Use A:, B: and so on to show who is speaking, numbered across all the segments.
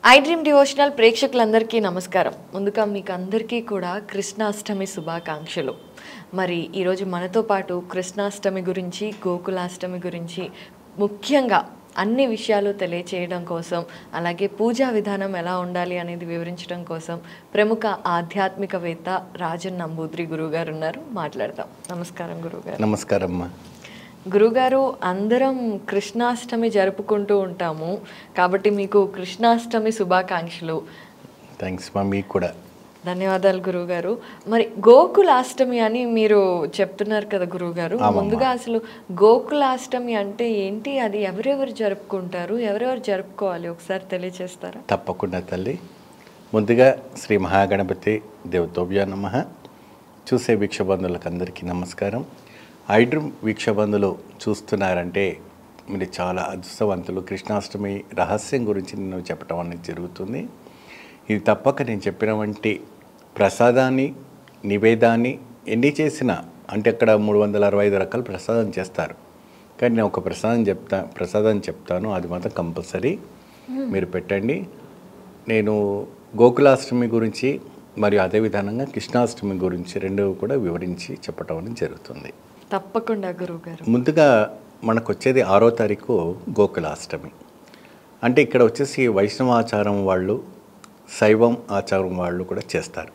A: I dream devotional ప్రేక్షకులందరికీ నమస్కారం ముందుగా మీకు అందరికీ కూడా కృష్ణాష్టమి శుభాకాంక్షలు మరి ఈరోజు మనతో పాటు కృష్ణాష్టమి గురించి గోకులాష్టమి గురించి ముఖ్యంగా అన్ని విషయాలు తెలియచేయడం కోసం అలాగే పూజా విధానం ఎలా ఉండాలి అనేది వివరించడం కోసం ప్రముఖ ఆధ్యాత్మికవేత్త రాజన్ నంబూద్రి గురువుగారు ఉన్నారు మాట్లాడదాం నమస్కారం గురువుగారు
B: నమస్కారం అమ్మా
A: గురుగారు అందరం కృష్ణాష్టమి జరుపుకుంటూ ఉంటాము కాబట్టి మీకు కృష్ణాష్టమి శుభాకాంక్షలు
B: థ్యాంక్స్ మా మీకు కూడా
A: ధన్యవాదాలు గురువుగారు మరి గోకులాష్టమి అని మీరు చెప్తున్నారు కదా గురువుగారు
B: ఆమమ్మా.
A: ముందుగా అసలు గోకులాష్టమి అంటే ఏంటి అది ఎవరెవరు జరుపుకుంటారు ఎవరెవరు జరుపుకోవాలి ఒకసారి తెలియజేస్తారా
B: తప్పకుండా తల్లి ముందుగా శ్రీ మహాగణపతి దేవతోభ్యా నమ చూసే వీక్షబంధువులకు అందరికీ నమస్కారం ఐడ్రమ్ వీక్షబంధులు చూస్తున్నారంటే మీరు చాలా అదృష్టవంతులు కృష్ణాష్టమి రహస్యం గురించి నేను చెప్పడం అనేది జరుగుతుంది ఇది తప్పక నేను చెప్పిన వంటి ప్రసాదాన్ని నివేదాన్ని ఎన్ని చేసినా అంటే అక్కడ మూడు వందల అరవై ఐదు రకాల ప్రసాదం చేస్తారు కానీ నేను ఒక ప్రసాదం చెప్తా ప్రసాదం చెప్తాను అది మాత్రం కంపల్సరీ మీరు పెట్టండి నేను గోకులాష్టమి గురించి మరియు అదే విధానంగా కృష్ణాష్టమి గురించి రెండు కూడా వివరించి చెప్పటం అనేది జరుగుతుంది
A: తప్పకుండా గురువుగారు
B: ముందుగా మనకు వచ్చేది ఆరో తారీఖు గోకులాష్టమి అంటే ఇక్కడ వచ్చేసి వైష్ణవాచారం వాళ్ళు శైవం ఆచారం వాళ్ళు కూడా చేస్తారు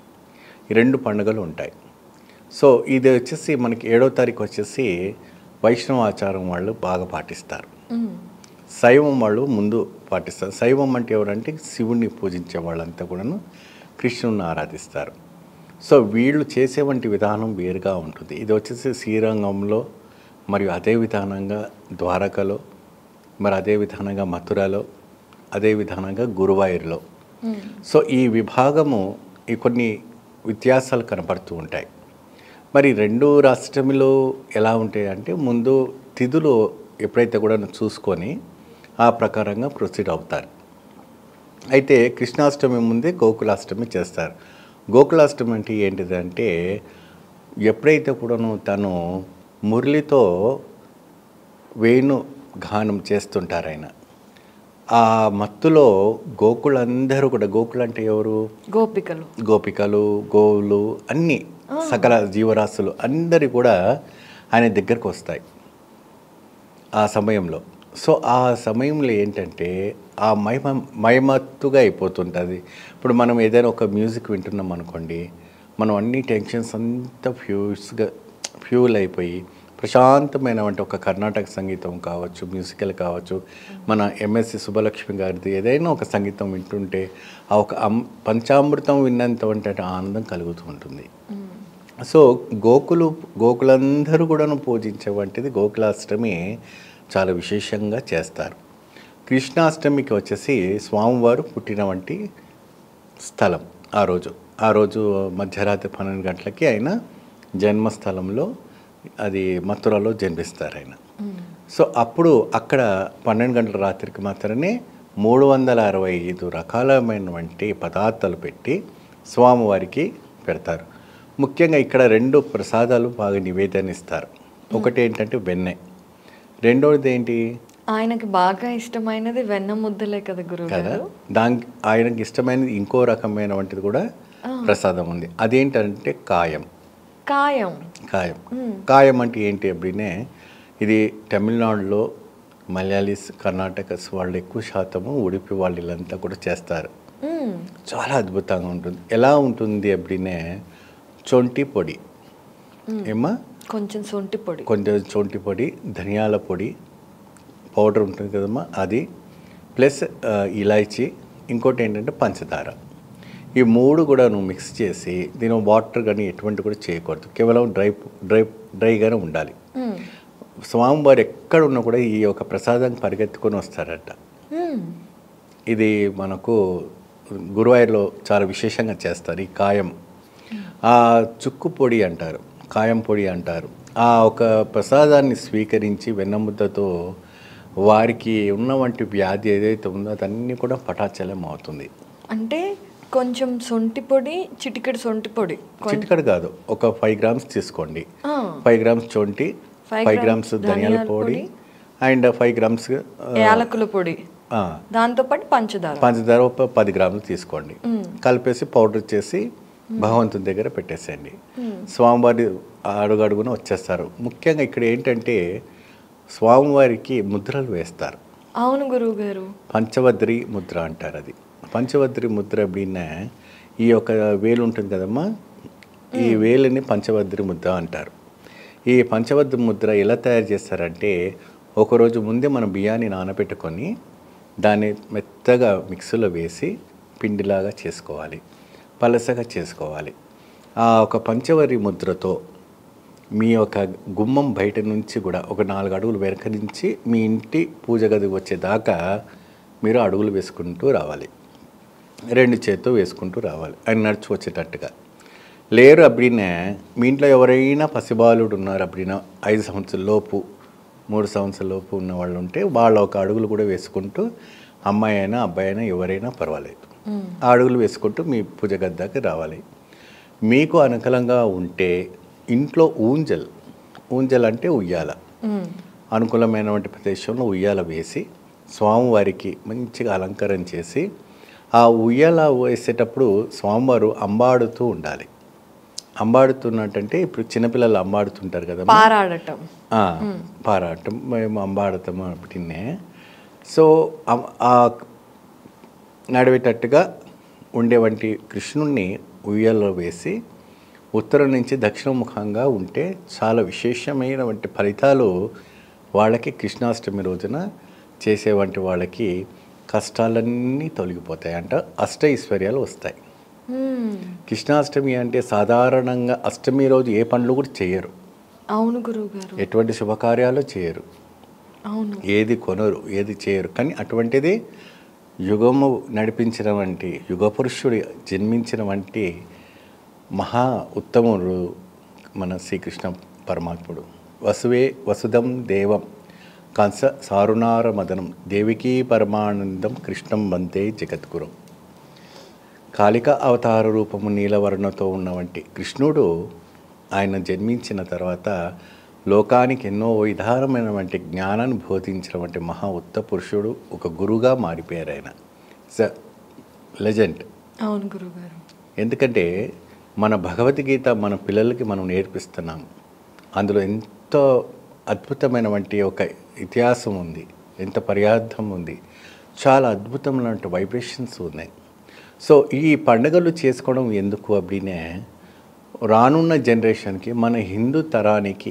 B: ఈ రెండు పండుగలు ఉంటాయి సో ఇది వచ్చేసి మనకి ఏడో తారీఖు వచ్చేసి వైష్ణవ ఆచారం వాళ్ళు బాగా పాటిస్తారు
A: మ్మ్.
B: శైవం వాళ్ళు ముందు పాటిస్తారు శైవం అంటే ఎవరంటే శివుణ్ణి పూజించే వాళ్ళంతా కూడాను కృష్ణుని ఆరాధిస్తారు సో వీళ్ళు చేసే వంటి విధానం వేరుగా ఉంటుంది ఇది వచ్చేసి శ్రీరంగంలో మరియు అదే విధానంగా ద్వారకలో మరి అదే విధానంగా మథురలో అదే విధానంగా గురువాయూరులో
A: మ్మ్.
B: సో ఈ విభాగము ఈ కొన్ని వ్యత్యాసాలు కనపడుతూ ఉంటాయి మరి రెండు రాష్ట్రంలో ఎలా ఉంటాయి అంటే ముందు తిథులు ఎప్పుడైతే కూడా చూసుకొని ఆ ప్రకారంగా ప్రొసీడ్ అవుతారు అయితే కృష్ణాష్టమి ముందే గోకులాష్టమి చేస్తారు గోకులాష్టమి అంటే ఏంటిదంటే ఎప్పుడైతే కూడాను తను మురళితో వేణు గానం చేస్తుంటారు ఆయన ఆ మత్తులో గోకులందరూ కూడా గోకులు అంటే ఎవరు
A: గోపికలు
B: గోపికలు గోవులు అన్ని సకల జీవరాశులు అందరి కూడా ఆయన దగ్గరకు వస్తాయి ఆ సమయంలో సో ఆ సమయంలో ఏంటంటే ఆ మహిమ మయమత్తుగా అయిపోతుంటుంది ఇప్పుడు మనం ఏదైనా ఒక మ్యూజిక్ వింటున్నాం అనుకోండి మనం అన్ని టెన్షన్స్ అంతా ఫ్యూస్గా ఫ్యూల్ అయిపోయి ప్రశాంతమైన అంటే ఒక కర్ణాటక సంగీతం కావచ్చు మ్యూజికల్ కావచ్చు మన ఎంఎస్సి సుబ్బలక్ష్మి గారిది ఏదైనా ఒక సంగీతం వింటుంటే ఆ ఒక అమ్ పంచామృతం విన్నంత వంటి ఆనందం కలుగుతూ ఉంటుంది సో గోకులు గోకులందరూ కూడాను పూజించే వంటిది గోకులాష్టమి చాలా విశేషంగా చేస్తారు కృష్ణాష్టమికి వచ్చేసి స్వామివారు పుట్టిన వంటి స్థలం ఆ రోజు ఆ రోజు మధ్యరాత్రి పన్నెండు గంటలకి ఆయన జన్మస్థలంలో అది మథురలో జన్మిస్తారు ఆయన సో అప్పుడు అక్కడ పన్నెండు గంటల రాత్రికి మాత్రమే మూడు వందల అరవై ఐదు రకాలమైనటువంటి పదార్థాలు పెట్టి స్వామివారికి పెడతారు ముఖ్యంగా ఇక్కడ రెండు ప్రసాదాలు బాగా నివేదన ఇస్తారు ఒకటి ఏంటంటే వెన్నె రెండోది ఏంటి
A: ఆయనకి బాగా ఇష్టమైనది వెన్న ముద్దలే కదా
B: కదా
A: గురువుగారు
B: దానికి ఆయనకి ఇష్టమైనది ఇంకో రకమైన వంటిది కూడా ప్రసాదం ఉంది అదేంటంటే కాయం
A: కాయం
B: కాయం కాయం అంటే ఏంటి అప్పుడే ఇది తమిళనాడులో మలయాళీస్ కర్ణాటకస్ వాళ్ళు ఎక్కువ శాతము ఉడిపి వాళ్ళు వీళ్ళంతా కూడా చేస్తారు
A: మ్మ్.
B: చాలా అద్భుతంగా ఉంటుంది ఎలా ఉంటుంది అప్పుడే చొంటి పొడి ఏమా
A: కొంచెం సొంటి పొడి
B: కొంచెం చొంటి పొడి ధనియాల పొడి పౌడర్ ఉంటుంది కదమ్మా అది ప్లస్ ఆ, ఇలాచీ ఇంకోటి ఏంటంటే పంచదార ఈ మూడు కూడా నువ్వు మిక్స్ చేసి దీని వాటర్ కానీ ఎటువంటి కూడా చేయకూడదు కేవలం డ్రై డ్రై డ్రైగానే ఉండాలి
A: మ్మ్.
B: స్వామివారు ఎక్కడ ఉన్నా కూడా ఈ యొక్క ప్రసాదాన్ని పరిగెత్తుకొని వస్తారట
A: మ్మ్.
B: ఇది మనకు గురువాయూరులో చాలా విశేషంగా చేస్తారు ఈ కాయం ఆ చుక్కు పొడి అంటారు కాయం పొడి అంటారు ఆ ఒక ప్రసాదాన్ని స్వీకరించి వెన్నముద్దతో వారికి ఉన్న వంటి వ్యాధి ఏదైతే ఉందో అదన్నీ కూడా పటాచలం అవుతుంది
A: అంటే కొంచెం సొంటి పొడి చిటికెడు సొంటి పొడి కొం-
B: చిటికడు కాదు ఒక ఫైవ్ గ్రామ్స్ తీసుకోండి
A: ఆ,
B: ఫైవ్ గ్రామ్స్ చొంటి
A: Five
B: ఫైవ్
A: grams
B: గ్రామ్స్ ధనియాల
A: ధనియాల
B: పొడి
A: పొడి.
B: అండ్ ఫైవ్ గ్రామ్స్
A: యాలకుల పొడి
B: ఆ,
A: దాంతోపాటు పంచదార
B: పంచదార ఒక పది గ్రాములు తీసుకోండి కలిపేసి పౌడర్ చేసి భగవంతుని దగ్గర పెట్టేసేయండి స్వామివారి అడుగడుగున వచ్చేస్తారు ముఖ్యంగా ఇక్కడ ఏంటంటే స్వామివారికి ముద్రలు వేస్తారు
A: అవును గురువు గారు
B: పంచవద్రి ముద్ర అంటారు అది పంచవద్రి ముద్ర బిన్న ఈ యొక్క వేలు ఉంటుంది కదమ్మా ఈ వేలుని పంచవద్రి ముద్ర అంటారు ఈ పంచవద్రి ముద్ర ఎలా తయారు చేస్తారంటే ఒకరోజు ముందే మనం బియ్యాన్ని నానబెట్టుకొని దాన్ని మెత్తగా మిక్సీలో వేసి పిండిలాగా చేసుకోవాలి పలసగా చేసుకోవాలి ఆ ఒక పంచవరి ముద్రతో మీ యొక్క గుమ్మం బయట నుంచి కూడా ఒక నాలుగు అడుగులు వెనక నుంచి మీ ఇంటి పూజ గదికి వచ్చేదాకా మీరు అడుగులు వేసుకుంటూ రావాలి రెండు చేత్తో వేసుకుంటూ రావాలి ఆయన నడుచు వచ్చేటట్టుగా లేరు అప్పుడినే మీ ఇంట్లో ఎవరైనా పసిబాలుడు ఉన్నారు అప్పుడినా ఐదు సంవత్సరాల లోపు మూడు సంవత్సరాల లోపు ఉన్న వాళ్ళు ఉంటే వాళ్ళ ఒక అడుగులు కూడా వేసుకుంటూ అమ్మాయి అయినా అబ్బాయి అయినా ఎవరైనా పర్వాలేదు ఆ అడుగులు వేసుకుంటూ మీ పూజ గద్దాకి రావాలి మీకు అనుకూలంగా ఉంటే ఇంట్లో ఊంజల్ ఊంజల్ అంటే ఉయ్యాల
A: మ్మ్.
B: అనుకూలమైనటువంటి ప్రదేశంలో ఉయ్యాల వేసి స్వామివారికి మంచిగా అలంకరణ చేసి ఆ ఉయ్యాల వేసేటప్పుడు స్వామివారు అంబాడుతూ ఉండాలి అంబాడుతున్నట్టంటే ఇప్పుడు చిన్నపిల్లలు అంబాడుతుంటారు కదా
A: పారాడటం
B: ఆ, పారాటం మేము అంబాడతాం అప్పుడే సో ఆ- ఆ నడివేటట్టుగా ఉండే వంటి కృష్ణుణ్ణి ఉయ్యాల్లో వేసి ఉత్తరం నుంచి దక్షిణముఖంగా ఉంటే చాలా విశేషమైన వంటి ఫలితాలు వాళ్ళకి కృష్ణాష్టమి రోజున చేసే వంటి వాళ్ళకి కష్టాలన్నీ తొలగిపోతాయి అంట అష్ట ఐశ్వర్యాలు వస్తాయి
A: మ్మ్.
B: కృష్ణాష్టమి అంటే సాధారణంగా అష్టమి రోజు ఏ పనులు కూడా చేయరు
A: అవును గురువు గారు
B: ఎటువంటి శుభకార్యాలు చేయరు
A: అవును
B: ఏది కొనరు ఏది చేయరు కానీ అటువంటిది యుగము నడిపించిన వంటి యుగ పురుషుడు జన్మించిన వంటి మహా ఉత్తముడు మన శ్రీకృష్ణ పరమాత్ముడు వసువే వసుదం దేవం కంస సారునార మదనం దేవికీ పరమానందం కృష్ణం వందే జగద్గురం కాళిక అవతార రూపము నీలవర్ణతో ఉన్న వంటి కృష్ణుడు ఆయన జన్మించిన తర్వాత లోకానికి ఎన్నో విధానమైన వంటి జ్ఞానాన్ని బోధించిన వంటి మహా ఉత్త పురుషుడు ఒక గురుగా మారిపోయారు ఆయన ఇట్స్ లెజెండ్
A: అవును గురువు గారు
B: ఎందుకంటే మన భగవద్గీత మన పిల్లలకి మనం నేర్పిస్తున్నాం అందులో ఎంతో అద్భుతమైన వంటి ఒక ఇతిహాసం ఉంది ఎంత పర్యార్థం ఉంది చాలా అద్భుతమైన వైబ్రేషన్స్ ఉన్నాయి సో ఈ పండుగలు చేసుకోవడం ఎందుకు అప్పుడే రానున్న జనరేషన్కి మన హిందూ తరానికి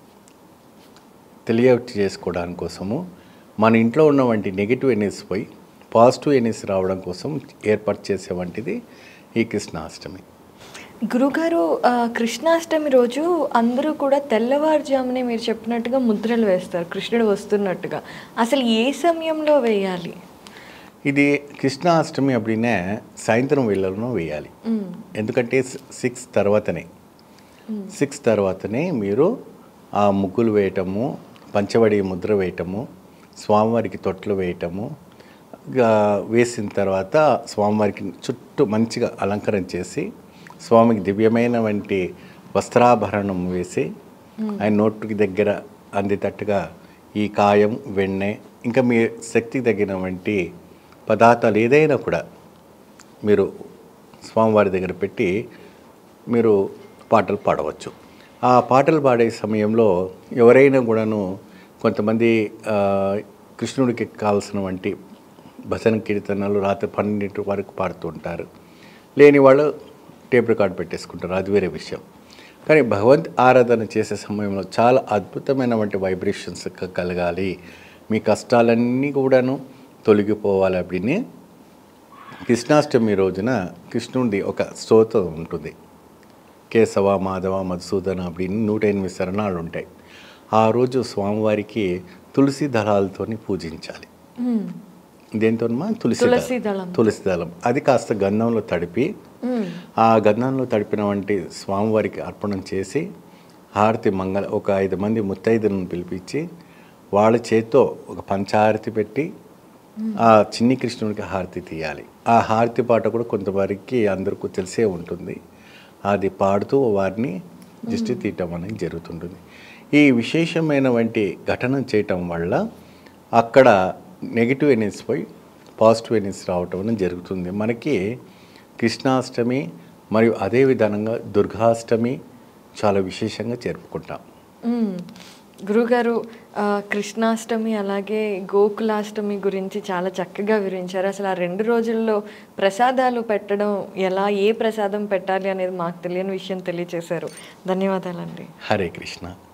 B: తెలియ చేసుకోవడానికి కోసము మన ఇంట్లో ఉన్న వంటి నెగిటివ్ ఎనర్జీస్ పోయి పాజిటివ్ ఎనర్జీస్ రావడం కోసం ఏర్పాటు చేసే వంటిది ఈ కృష్ణాష్టమి
A: గురుగారు ఆ, కృష్ణాష్టమి రోజు అందరూ కూడా తెల్లవారుజామునే మీరు చెప్పినట్టుగా ముద్రలు వేస్తారు కృష్ణుడు వస్తున్నట్టుగా అసలు ఏ సమయంలో వేయాలి
B: ఇది కృష్ణాష్టమి అప్పుడే సాయంత్రం వేళలను వేయాలి
A: మ్మ్.
B: ఎందుకంటే సిక్స్ తర్వాతనే సిక్స్ తర్వాతనే మీరు ఆ ముగ్గులు వేయటము పంచవడి ముద్ర వేయటము స్వామివారికి తొట్లు వేయటము ఇక వేసిన తర్వాత స్వామివారికి చుట్టూ మంచిగా అలంకరణ చేసి స్వామికి దివ్యమైన వంటి వస్త్రాభరణం వేసి ఆయన నోటుకి దగ్గర అందేటట్టుగా ఈ కాయం వెన్నె ఇంకా మీ శక్తికి తగిన వంటి పదార్థాలు ఏదైనా కూడా మీరు స్వామివారి దగ్గర పెట్టి మీరు పాటలు పాడవచ్చు ఆ పాటలు పాడే సమయంలో ఎవరైనా కూడాను కొంతమంది ఆ, కృష్ణుడికి కావాల్సిన వంటి భజన కీర్తనలు రాత్రి పన్నెండింటి వరకు పాడుతూ ఉంటారు లేని వాళ్ళు టేప్ రికార్డ్ పెట్టేసుకుంటారు అది వేరే విషయం కానీ భగవంత్ ఆరాధన చేసే సమయంలో చాలా అద్భుతమైన వంటి వైబ్రేషన్స్ కలగాలి మీ కష్టాలన్నీ కూడాను తొలగిపోవాలి அப்படின்னு కృష్ణాష్టమి రోజున కృష్ణుడి ఒక స్తోత్రం ఉంటుంది కేశవ మాధవ మధుసూదన அப்படின்னு నూట ఎనిమిది శరణాలు ఉంటాయి ఆ రోజు స్వామివారికి తులసి దళాలతోని పూజించాలి
A: మ్మ్.
B: దేంతోనమ్మా తులసి
A: తులసి
B: దళం.
A: దళం.
B: తులసి దళం అది కాస్త గంధంలో తడిపి
A: మ్మ్.
B: ఆ గంధంలో తడిపిన వంటి స్వామివారికి అర్పణం చేసి హారతి మంగళ ఒక ఐదు మంది ముత్తైదులను పిలిపించి వాళ్ళ చేత్తో ఒక పంచారతి పెట్టి ఆ చిన్ని కృష్ణుడికి హారతి తీయాలి ఆ హారతి పాట కూడా కొంతవరకు అందరికీ తెలిసే ఉంటుంది అది పాడుతూ వారిని దిష్టి తీయటం అనేది జరుగుతుంటుంది ఈ విశేషమైన వంటి ఘటన చేయటం వల్ల అక్కడ నెగిటివ్ ఎనర్జీస్ పోయి పాజిటివ్ ఎనర్జీస్ రావటం అనేది జరుగుతుంది మనకి కృష్ణాష్టమి మరియు అదే విధానంగా దుర్గాష్టమి చాలా విశేషంగా జరుపుకుంటాం
A: మ్మ్. గురుగారు ఆ, కృష్ణాష్టమి అలాగే గోకులాష్టమి గురించి చాలా చక్కగా వివరించారు అసలు ఆ రెండు రోజుల్లో ప్రసాదాలు పెట్టడం ఎలా ఏ ప్రసాదం పెట్టాలి అనేది మాకు తెలియని విషయం తెలియచేశారు ధన్యవాదాలండి
B: హరే కృష్ణ